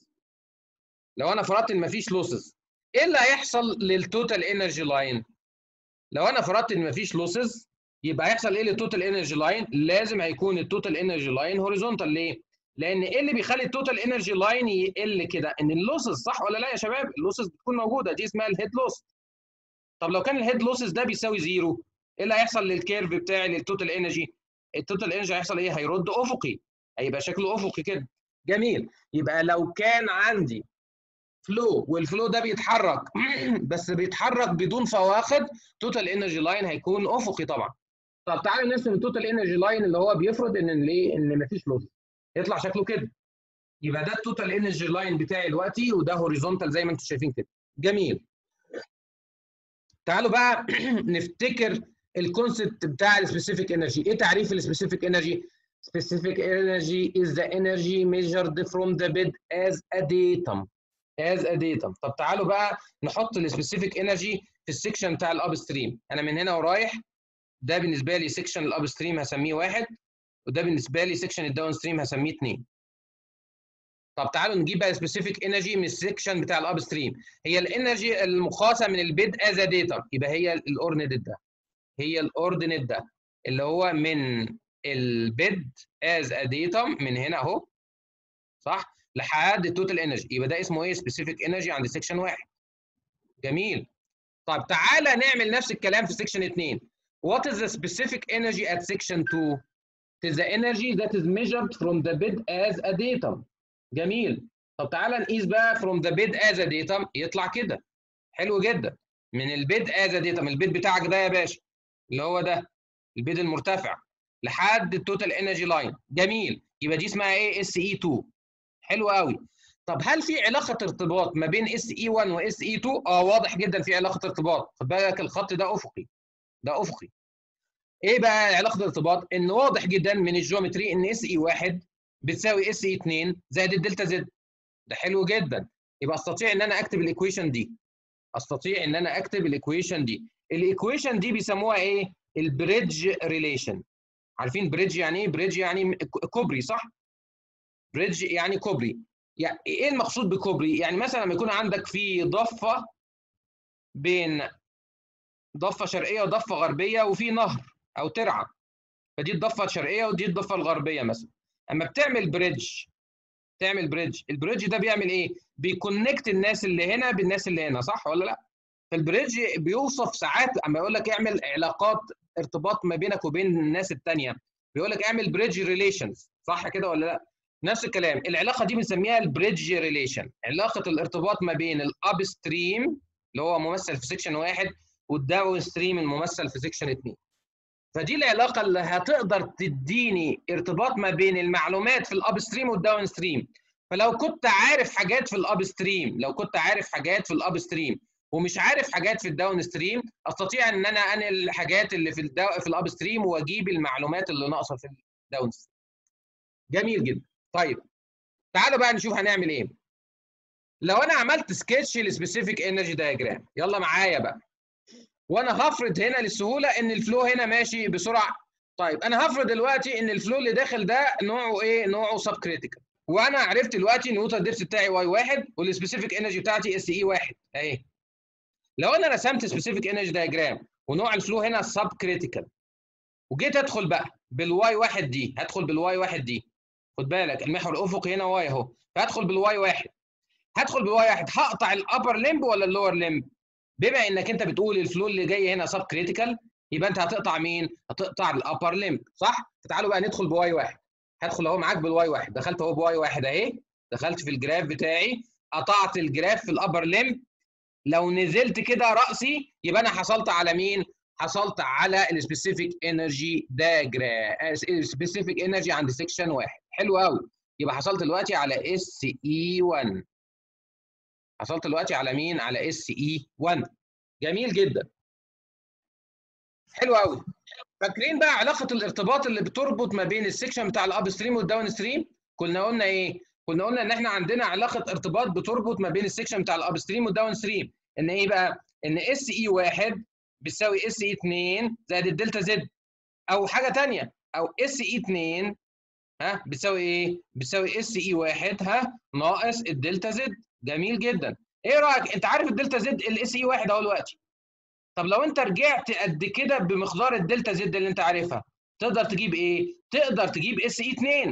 لو انا فرضت ان مفيش لوسز ايه اللي هيحصل للتوتال انرجي لاين لو انا فرضت ان مفيش لوسز يبقى هيحصل ايه للتوتال انرجي لاين لازم هيكون التوتال انرجي لاين هوريزونتال ليه لان ايه اللي بيخلي التوتال انرجي لاين يقل كده ان اللوسز صح ولا لا يا شباب اللوسز بتكون موجوده دي اسمها الهيد لوس طب لو كان الهيد لوسز ده بيساوي زيرو ايه اللي هيحصل للكيرف بتاعي للتوتال انرجي التوتال انرجي هيحصل ايه هيرد افقي هيبقى شكله افقي كده جميل يبقى لو كان عندي فلو والفلو ده بيتحرك بس بيتحرك بدون فواقد توتال انرجي لاين هيكون افقي طبعا طب تعالوا نرسم التوتال انرجي لاين اللي هو بيفرض ان ليه ان مفيش لوس يطلع شكله كده يبقى ده التوتال انرجي لاين بتاعي دلوقتي وده هوريزونتال زي ما انتم شايفين كده جميل تعالوا بقى نفتكر الكونسبت بتاع السبيسيفيك انرجي ايه تعريف السبيسيفيك انرجي specific energy is the energy measured from the bed as a datum as a datum طب تعالوا بقى نحط السبيسيفيك انرجي في السكشن بتاع الاب ستريم انا من هنا ورايح ده بالنسبه لي سكشن الاب ستريم هسميه واحد وده بالنسبه لي سكشن الداون ستريم هسميه اثنين طب تعالوا نجيب بقى سبيسيفيك انرجي من السكشن بتاع الاب ستريم هي الانرجي المقاسه من البيد از داتا يبقى هي الاوردينيت ده هي الاوردينيت ده اللي هو من البيد از داتا من هنا اهو صح لحد التوتال انرجي يبقى ده اسمه ايه سبيسيفيك انرجي عند سكشن واحد جميل طب تعالى نعمل نفس الكلام في سكشن 2 What is the specific energy at section 2? It is the energy that is measured from the bed as a datum. جميل. طب تعالى نقيس بقى from the bed as a datum يطلع كده. حلو جدا. من البيد as a datum البيد بتاعك ده يا باشا اللي هو ده البيد المرتفع لحد التوتال انرجي لاين. جميل. يبقى دي اسمها ايه؟ اس اي 2. حلو قوي. طب هل في علاقه ارتباط ما بين اس اي 1 واس اي 2؟ اه واضح جدا في علاقه ارتباط. خد بالك الخط ده افقي. ده افقي. ايه بقى علاقه الارتباط؟ ان واضح جدا من الجيومتري ان اس اي 1 بتساوي اس اي 2 زائد الدلتا زد. ده حلو جدا. يبقى استطيع ان انا اكتب الايكويشن دي. استطيع ان انا اكتب الايكويشن دي. الايكويشن دي بيسموها ايه؟ البريدج ريليشن. عارفين بريدج يعني ايه؟ بريدج يعني كوبري صح؟ بريدج يعني كوبري. يعني ايه المقصود بكوبري؟ يعني مثلا لما يكون عندك في ضفه بين ضفه شرقيه وضفه غربيه وفي نهر او ترعه فدي الضفه الشرقيه ودي الضفه الغربيه مثلا اما بتعمل بريدج تعمل بريدج البريدج ده بيعمل ايه بيكونكت الناس اللي هنا بالناس اللي هنا صح ولا لا فالبريدج بيوصف ساعات اما يقول لك اعمل علاقات ارتباط ما بينك وبين الناس الثانيه بيقول لك اعمل بريدج ريليشنز صح كده ولا لا نفس الكلام العلاقه دي بنسميها البريدج ريليشن علاقه الارتباط ما بين الاب ستريم اللي هو ممثل في سيكشن واحد والداون ستريم الممثل في سيكشن 2 فدي العلاقه اللي هتقدر تديني ارتباط ما بين المعلومات في الاب ستريم والداون ستريم فلو كنت عارف حاجات في الاب ستريم لو كنت عارف حاجات في الاب ستريم ومش عارف حاجات في الداون ستريم استطيع ان انا انقل الحاجات اللي في الدو... في الاب ستريم واجيب المعلومات اللي ناقصه في الداون ستريم جميل جدا طيب تعالوا بقى نشوف هنعمل ايه لو انا عملت سكتش للسبيسيفيك انرجي دايجرام يلا معايا بقى وانا هفرض هنا للسهوله ان الفلو هنا ماشي بسرعه طيب انا هفرض دلوقتي ان الفلو اللي داخل ده نوعه ايه نوعه سب كريتيكال وانا عرفت دلوقتي ان الوتر ديبس بتاعي واي واحد والسبيسيفيك انرجي بتاعتي اس اي واحد اهي لو انا رسمت سبيسيفيك انرجي دايجرام ونوع الفلو هنا سب كريتيكال وجيت ادخل بقى بالواي واحد دي هدخل بالواي واحد دي خد بالك المحور الافقي هنا واي اهو فهدخل بالواي واحد هدخل بالواي واحد هقطع الابر ليمب ولا اللور ليمب بما انك انت بتقول الفلو اللي جاي هنا سب كريتيكال يبقى انت هتقطع مين هتقطع الابر ليمب صح فتعالوا بقى ندخل بواي واحد هدخل اهو معاك بالواي واحد دخلت اهو بواي واحد اهي دخلت في الجراف بتاعي قطعت الجراف في الابر ليمب لو نزلت كده راسي يبقى انا حصلت على مين حصلت على السبيسيفيك انرجي دايجرام سبيسيفيك انرجي عند سيكشن واحد حلو قوي يبقى حصلت دلوقتي على اس اي 1 حصلت دلوقتي على مين على اس اي 1 جميل جدا حلو قوي فاكرين بقى علاقه الارتباط اللي بتربط ما بين السكشن بتاع الاب ستريم والداون ستريم كنا قلنا ايه كنا قلنا ان احنا عندنا علاقه ارتباط بتربط ما بين السكشن بتاع الاب ستريم والداون ستريم ان ايه بقى ان اس اي 1 بتساوي اس اي 2 زائد الدلتا زد او حاجه ثانيه او اس اي 2 ها بتساوي ايه بتساوي اس اي 1 ها ناقص الدلتا زد جميل جدا ايه رايك انت عارف الدلتا زد الاس اي 1 اهو دلوقتي طب لو انت رجعت قد كده بمقدار الدلتا زد اللي انت عارفها تقدر تجيب ايه تقدر تجيب اس اي 2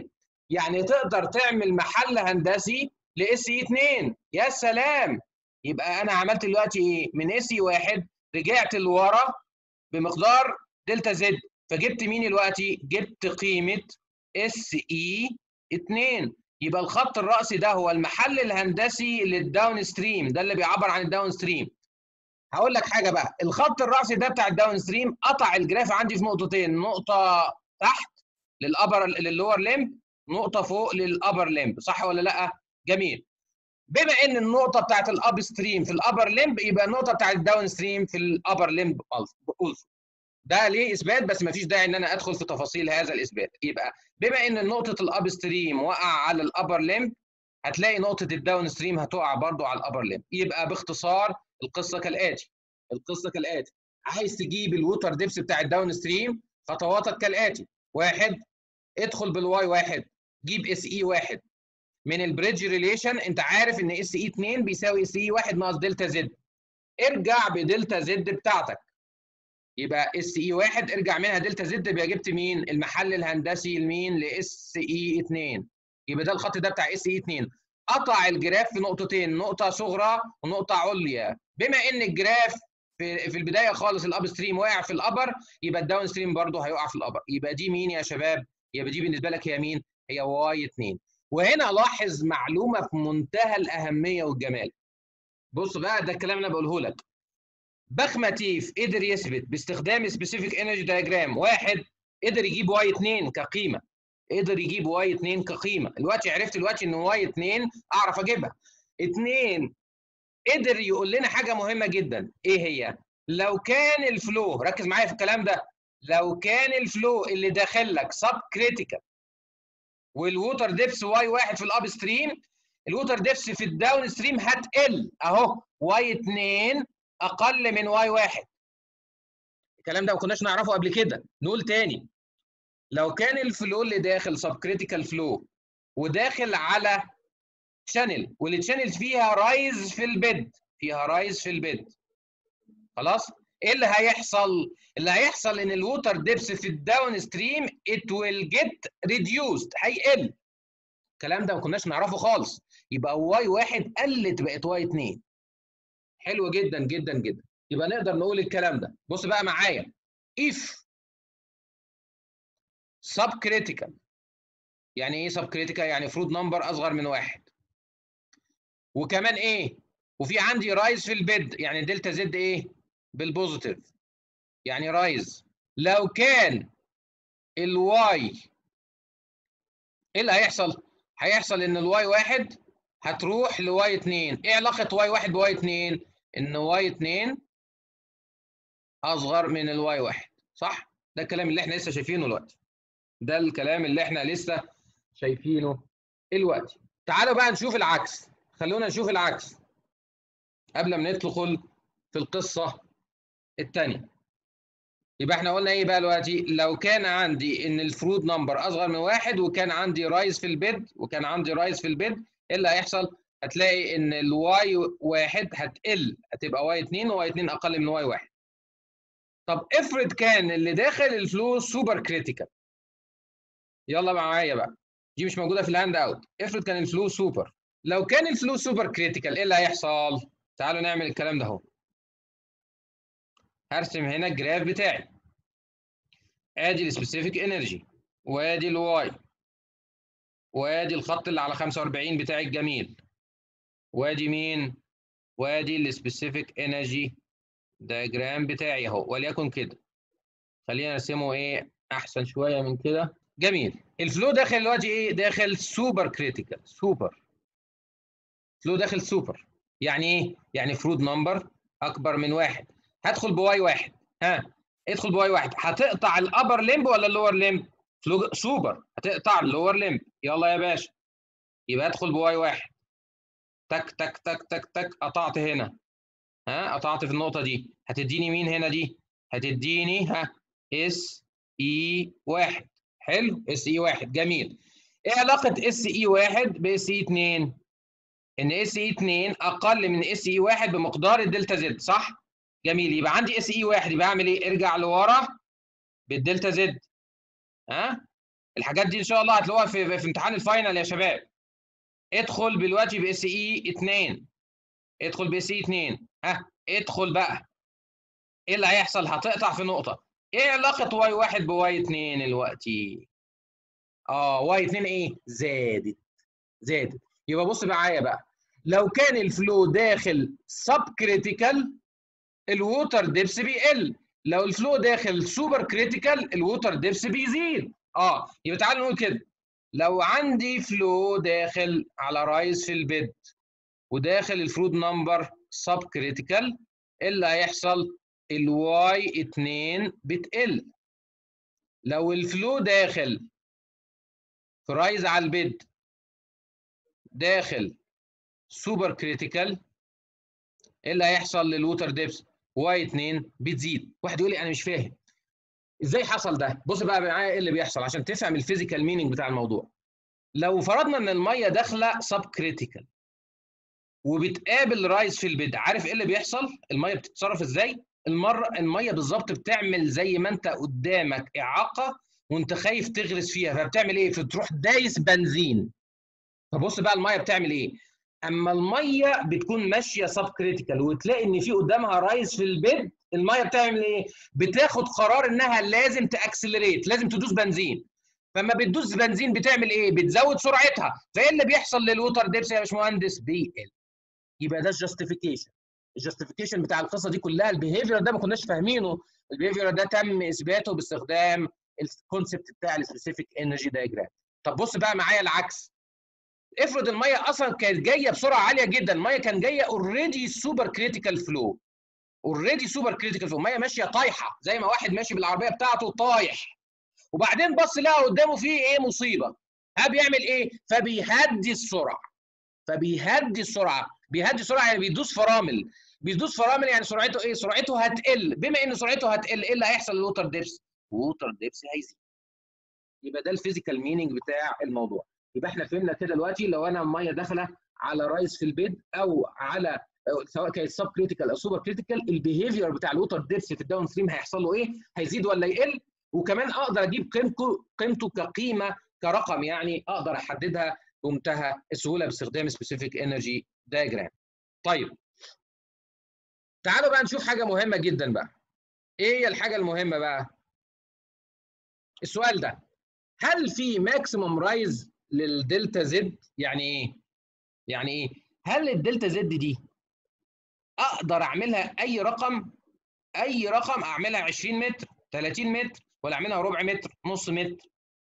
يعني تقدر تعمل محل هندسي لاس اي 2 يا سلام يبقى انا عملت دلوقتي ايه من اس اي 1 رجعت لورا بمقدار دلتا زد فجبت مين دلوقتي جبت قيمه اس اي 2 يبقى الخط الرأسي ده هو المحل الهندسي للداون ستريم ده اللي بيعبر عن الداون ستريم هقول لك حاجه بقى الخط الرأسي ده بتاع الداون ستريم قطع الجراف عندي في نقطتين نقطه تحت للابر للور ليمب نقطه فوق للابر ليمب صح ولا لا جميل بما ان النقطه بتاعت الاب ستريم في الابر ليمب يبقى النقطه بتاعت الداون ستريم في الابر ليمب also ده ليه اثبات بس ما فيش داعي ان انا ادخل في تفاصيل هذا الاثبات يبقى بما ان نقطه الاب ستريم وقع على الابر ليمب هتلاقي نقطه الداون ستريم هتقع برضو على الابر ليمب يبقى باختصار القصه كالاتي القصه كالاتي عايز تجيب الووتر ديبس بتاع الداون ستريم خطواتك كالاتي واحد ادخل بالواي واحد جيب اس اي واحد من البريدج ريليشن انت عارف ان اس اي 2 بيساوي اس اي 1 ناقص دلتا زد ارجع بدلتا زد بتاعتك يبقى اس اي 1 ارجع منها دلتا زد يبقى جبت مين المحل الهندسي لمين لاس اي 2 يبقى ده الخط ده بتاع اس اي 2 قطع الجراف في نقطتين نقطه صغرى ونقطه عليا بما ان الجراف في في البدايه خالص الاب ستريم واقع في الابر يبقى الداون ستريم برضه هيقع في الابر يبقى دي مين يا شباب يبقى دي بالنسبه لك هي مين هي واي 2 وهنا لاحظ معلومه في منتهى الاهميه والجمال بص بقى ده الكلام اللي انا بقوله لك بخمتيف قدر يثبت باستخدام سبيسيفيك انرجي دايجرام واحد قدر يجيب واي 2 كقيمه قدر يجيب واي 2 كقيمه دلوقتي عرفت دلوقتي ان واي 2 اعرف اجيبها اثنين قدر يقول لنا حاجه مهمه جدا ايه هي لو كان الفلو ركز معايا في الكلام ده لو كان الفلو اللي داخل لك سب كريتيكال والووتر ديبس واي واحد في الاب ستريم الووتر ديبس في الداون ستريم هتقل اهو واي 2 اقل من واي واحد الكلام ده ما كناش نعرفه قبل كده نقول تاني لو كان الفلو اللي داخل سب كريتيكال فلو وداخل على شانل والتشانل فيها رايز في البيد فيها رايز في البيد خلاص ايه اللي هيحصل اللي هيحصل ان الووتر ديبس في الداون ستريم ات ويل جيت ريديوست هيقل الكلام ده ما كناش نعرفه خالص يبقى واي واحد قلت بقت واي 2 حلو جدا جدا جدا يبقى نقدر نقول الكلام ده بص بقى معايا if sub critical يعني ايه sub critical يعني فروض نمبر اصغر من واحد وكمان ايه وفي عندي رايز في البيد يعني دلتا زد ايه بالبوزيتيف يعني رايز لو كان الواي ايه اللي هيحصل هيحصل ان الواي واحد هتروح لواي 2 ايه علاقه واي واحد بواي 2 ان واي 2 اصغر من الواي واحد صح ده الكلام اللي احنا لسه شايفينه دلوقتي ده الكلام اللي احنا لسه شايفينه دلوقتي تعالوا بقى نشوف العكس خلونا نشوف العكس قبل ما ندخل في القصه الثانيه يبقى احنا قلنا ايه بقى دلوقتي لو كان عندي ان الفروض نمبر اصغر من واحد وكان عندي رايز في البيد وكان عندي رايز في البيد ايه اللي هيحصل هتلاقي ان الواي واحد هتقل هتبقى واي 2 وواي 2 اقل من واي واحد طب افرض كان اللي داخل الفلو سوبر كريتيكال يلا معايا بقى دي مش موجوده في الهاند اوت افرض كان الفلو سوبر لو كان الفلو سوبر كريتيكال ايه اللي هيحصل تعالوا نعمل الكلام ده اهو هرسم هنا الجراف بتاعي ادي السبيسيفيك انرجي وادي الواي وادي الخط اللي على 45 بتاعي الجميل وادي مين وادي السبيسيفيك انرجي دايجرام بتاعي اهو وليكن كده خلينا نرسمه ايه احسن شويه من كده جميل الفلو داخل دلوقتي ايه داخل سوبر كريتيكال سوبر فلو داخل سوبر يعني ايه يعني فروض نمبر اكبر من واحد هدخل بواي واحد ها ادخل بواي واحد هتقطع الابر ليمب ولا اللور ليمب فلو سوبر هتقطع اللور ليمب يلا يا باشا يبقى ادخل بواي واحد تك تك تك تك تك قطعت هنا ها قطعت في النقطه دي هتديني مين هنا دي هتديني ها اس اي واحد حلو اس اي واحد جميل ايه علاقه اس اي واحد باس اي 2 ان اس اي 2 اقل من اس اي واحد بمقدار الدلتا زد صح جميل يبقى عندي اس اي واحد يبقى اعمل ايه ارجع لورا بالدلتا زد ها الحاجات دي ان شاء الله هتلاقوها في, في امتحان الفاينل يا شباب ادخل دلوقتي باس اي 2 ادخل باس اي 2 ها ادخل بقى ايه اللي هيحصل هتقطع في نقطه ايه علاقه واي 1 بواي 2 دلوقتي اه واي 2 ايه زادت زادت يبقى بص معايا بقى لو كان الفلو داخل سب كريتيكال الووتر ديبس بيقل لو الفلو داخل سوبر كريتيكال الووتر ديبس بيزيد اه يبقى تعالوا نقول كده لو عندي فلو داخل على رايز في البيد وداخل الفرود نمبر سب كريتيكال ايه اللي هيحصل الواي 2 بتقل لو الفلو داخل في رايز على البيد داخل سوبر كريتيكال ايه اللي هيحصل للووتر ديبس واي 2 بتزيد واحد يقول لي انا مش فاهم ازاي حصل ده بص بقى معايا ايه اللي بيحصل عشان تفهم الفيزيكال مينينج بتاع الموضوع لو فرضنا ان الميه داخله سب كريتيكال وبتقابل رايز في البيد عارف ايه اللي بيحصل الميه بتتصرف ازاي المره الميه بالظبط بتعمل زي ما انت قدامك اعاقه وانت خايف تغرس فيها فبتعمل ايه فتروح دايس بنزين فبص بقى الميه بتعمل ايه اما الميه بتكون ماشيه سب كريتيكال وتلاقي ان في قدامها رايز في البيد الميه بتعمل ايه بتاخد قرار انها لازم تاكسلريت لازم تدوس بنزين فما بتدوس بنزين بتعمل ايه بتزود سرعتها فايه اللي بيحصل للوتر ديبس يا باشمهندس بيقل يبقى ده الجاستيفيكيشن الجاستيفيكيشن بتاع القصه دي كلها البيهيفير ده ما كناش فاهمينه البيهيفير ده تم اثباته باستخدام الكونسبت بتاع السبيسيفيك انرجي دايجرام طب بص بقى معايا العكس افرض الميه اصلا كانت جايه بسرعه عاليه جدا الميه كان جايه اوريدي سوبر كريتيكال فلو اوريدي سوبر كريتيكال فلو الميه ماشيه طايحه زي ما واحد ماشي بالعربيه بتاعته طايح وبعدين بص لقى قدامه فيه ايه مصيبه ها بيعمل ايه فبيهدي السرعه فبيهدي السرعه بيهدي السرعه يعني بيدوس فرامل بيدوس فرامل يعني سرعته ايه سرعته هتقل بما ان سرعته هتقل ايه اللي هيحصل للوتر ديبس ووتر ديبس هيزيد يبقى ده الفيزيكال مينينج بتاع الموضوع يبقى احنا فهمنا كده دلوقتي لو انا الميه داخله على رايز في البيد او على سواء كانت سب كريتيكال او سوبر كريتيكال البيهيفير بتاع الووتر ديبس في الداون ستريم هيحصل له ايه؟ هيزيد ولا يقل؟ وكمان اقدر اجيب قيمته قيمته كقيمه كرقم يعني اقدر احددها بمنتهى السهوله باستخدام سبيسيفيك انرجي دايجرام. طيب تعالوا بقى نشوف حاجه مهمه جدا بقى. ايه هي الحاجه المهمه بقى؟ السؤال ده هل في ماكسيموم رايز للدلتا زد يعني ايه؟ يعني ايه؟ هل الدلتا زد دي اقدر اعملها اي رقم اي رقم اعملها 20 متر 30 متر ولا اعملها ربع متر نص متر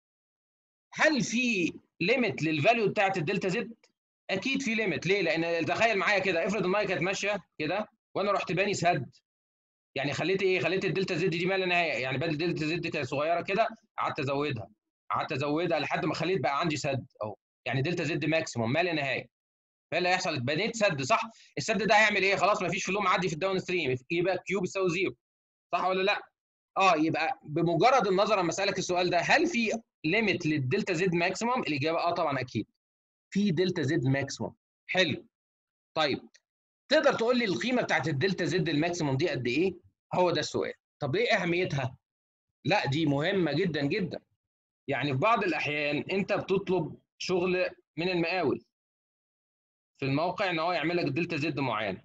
هل في ليميت للفاليو بتاعت الدلتا زد اكيد في ليميت ليه لان تخيل معايا كده افرض الميه كانت ماشيه كده وانا رحت باني سد يعني خليت ايه خليت الدلتا زد دي ما لا نهايه يعني بدل الدلتا زد كانت صغيره كده قعدت ازودها قعدت ازودها لحد ما خليت بقى عندي سد اهو يعني دلتا زد ماكسيموم ما لا نهايه فايه اللي هيحصل بنيت سد صح السد ده هيعمل ايه خلاص ما فيش فلو معدي في الداون ستريم يبقى كيو بيساوي زيرو صح ولا لا اه يبقى بمجرد النظر لما اسالك السؤال ده هل في ليميت للدلتا زد ماكسيموم الاجابه اه طبعا اكيد في دلتا زد ماكسيموم حلو طيب تقدر تقول لي القيمه بتاعت الدلتا زد الماكسيموم دي قد ايه هو ده السؤال طب ايه اهميتها لا دي مهمه جدا جدا يعني في بعض الاحيان انت بتطلب شغل من المقاول في الموقع ان هو يعمل لك دلتا زد معينه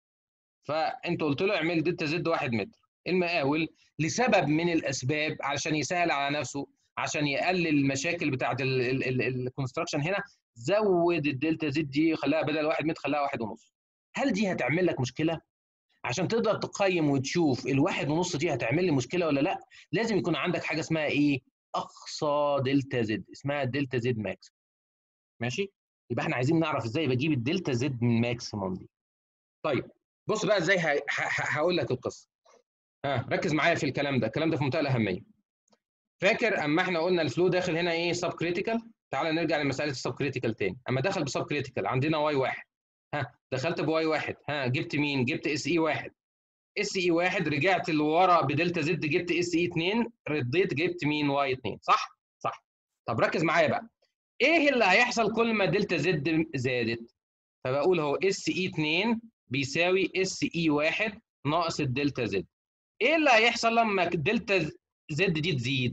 فانت قلت له اعمل دلتا زد 1 متر المقاول لسبب من الاسباب علشان يسهل على نفسه عشان يقلل المشاكل بتاعه الكونستراكشن هنا زود الدلتا زد دي خلاها بدل 1 متر خلاها 1 ونص هل دي هتعمل لك مشكله عشان تقدر تقيم وتشوف الواحد ونص دي هتعمل لي مشكله ولا لا لازم يكون عندك حاجه اسمها ايه اقصى دلتا زد اسمها دلتا زد ماكس ماشي يبقى احنا عايزين نعرف ازاي بجيب الدلتا زد ماكسيموم دي طيب بص بقى ازاي هقول لك القصه ها ركز معايا في الكلام ده الكلام ده في منتهى الاهميه فاكر اما احنا قلنا الفلو داخل هنا ايه سب كريتيكال تعال نرجع لمساله السب كريتيكال تاني اما دخل بسب كريتيكال عندنا واي واحد ها دخلت بواي واحد ها جبت مين جبت اس اي واحد اس اي واحد رجعت لورا بدلتا زد جبت اس اي 2 رديت جبت مين واي 2 صح صح طب ركز معايا بقى ايه اللي هيحصل كل ما دلتا زد زادت فبقول هو اس اي 2 بيساوي اس اي 1 ناقص الدلتا زد ايه اللي هيحصل لما الدلتا زد دي تزيد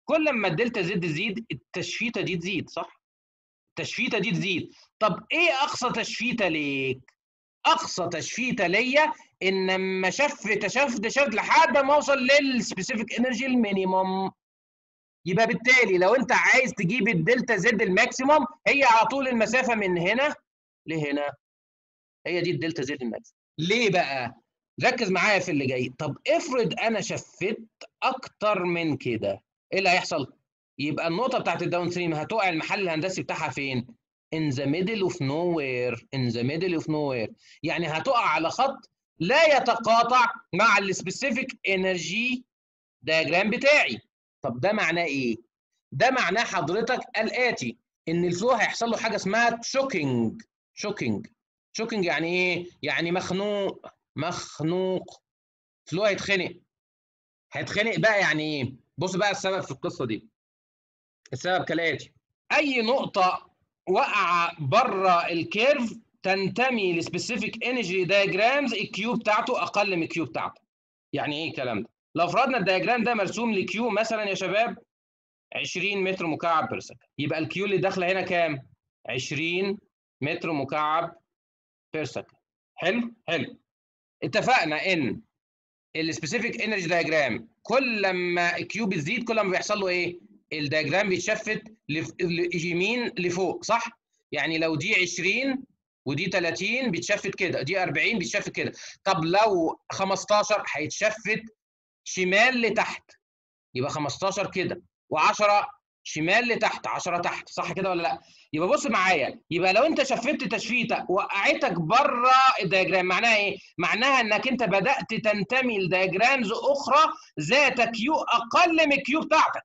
كل ما الدلتا زد تزيد التشفيته دي تزيد صح التشفيته دي تزيد طب ايه اقصى تشفيته ليك اقصى تشفيته ليا ان لما شفت شفت شفت لحد ما اوصل للسبيسيفيك انرجي المينيموم يبقى بالتالي لو انت عايز تجيب الدلتا زد الماكسيموم هي على طول المسافه من هنا لهنا هي دي الدلتا زد الماكسيموم ليه بقى ركز معايا في اللي جاي طب افرض انا شفت اكتر من كده ايه اللي هيحصل يبقى النقطه بتاعت الداون ستريم هتقع المحل الهندسي بتاعها فين in the middle of nowhere in the middle of nowhere يعني هتقع على خط لا يتقاطع مع السبيسيفيك انرجي دياجرام بتاعي طب ده معناه ايه ده معناه حضرتك الاتي ان الفلو هيحصل له حاجه اسمها تشوكينج تشوكينج تشوكينج يعني ايه يعني مخنوق مخنوق فلو هيتخنق هيتخنق بقى يعني ايه بص بقى السبب في القصه دي السبب كالاتي اي نقطه وقع بره الكيرف تنتمي لسبيسيفيك انرجي دايجرامز الكيو بتاعته اقل من الكيو بتاعته يعني ايه الكلام ده لو فرضنا الدياجرام ده مرسوم لكيو مثلا يا شباب 20 متر مكعب بير سكند يبقى الكيو اللي داخله هنا كام 20 متر مكعب بير سكند حلو حلو اتفقنا ان السبيسيفيك انرجي دايجرام كل ما الكيو بتزيد كل ما بيحصل له ايه الدياجرام بيتشفت يمين لفوق صح يعني لو دي 20 ودي 30 بيتشفت كده دي 40 بيتشفت كده طب لو 15 هيتشفت شمال لتحت يبقى 15 كده و10 شمال لتحت 10 تحت صح كده ولا لا يبقى بص معايا يبقى لو انت شفت تشفيته وقعتك بره الدياجرام معناها ايه معناها انك انت بدات تنتمي لدياجرامز اخرى ذات كيو اقل من الكيو بتاعتك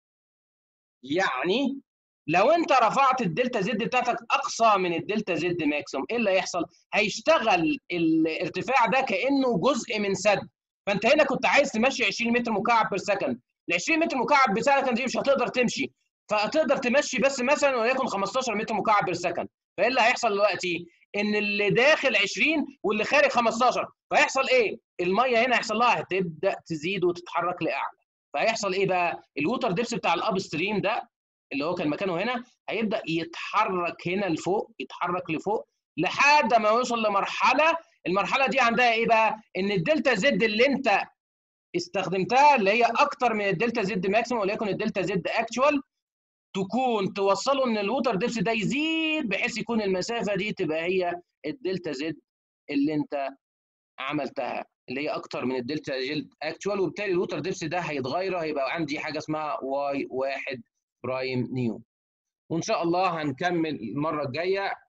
يعني لو انت رفعت الدلتا زد بتاعتك اقصى من الدلتا زد ماكسيموم ايه اللي هيحصل هيشتغل الارتفاع ده كانه جزء من سد فانت هنا كنت عايز تمشي 20 متر مكعب بير سكند ال 20 متر مكعب بير سكند دي مش هتقدر تمشي فهتقدر تمشي بس مثلا وليكن 15 متر مكعب بير سكند فايه اللي هيحصل دلوقتي ان اللي داخل 20 واللي خارج 15 فهيحصل ايه الميه هنا هيحصل لها هتبدا تزيد وتتحرك لاعلى فهيحصل ايه بقى الووتر ديبس بتاع الاب ستريم ده اللي هو كان مكانه هنا هيبدا يتحرك هنا لفوق يتحرك لفوق لحد ما يوصل لمرحله المرحله دي عندها ايه بقى ان الدلتا زد اللي انت استخدمتها اللي هي اكتر من الدلتا زد ماكسيموم وليكن الدلتا زد اكشوال تكون توصله ان الووتر ديبس ده يزيد بحيث يكون المسافه دي تبقى هي الدلتا زد اللي انت عملتها اللي هي اكتر من الدلتا زد اكشوال وبالتالي الووتر ديبس ده هيتغير هيبقى عندي حاجه اسمها واي واحد برايم نيو وان شاء الله هنكمل المره الجايه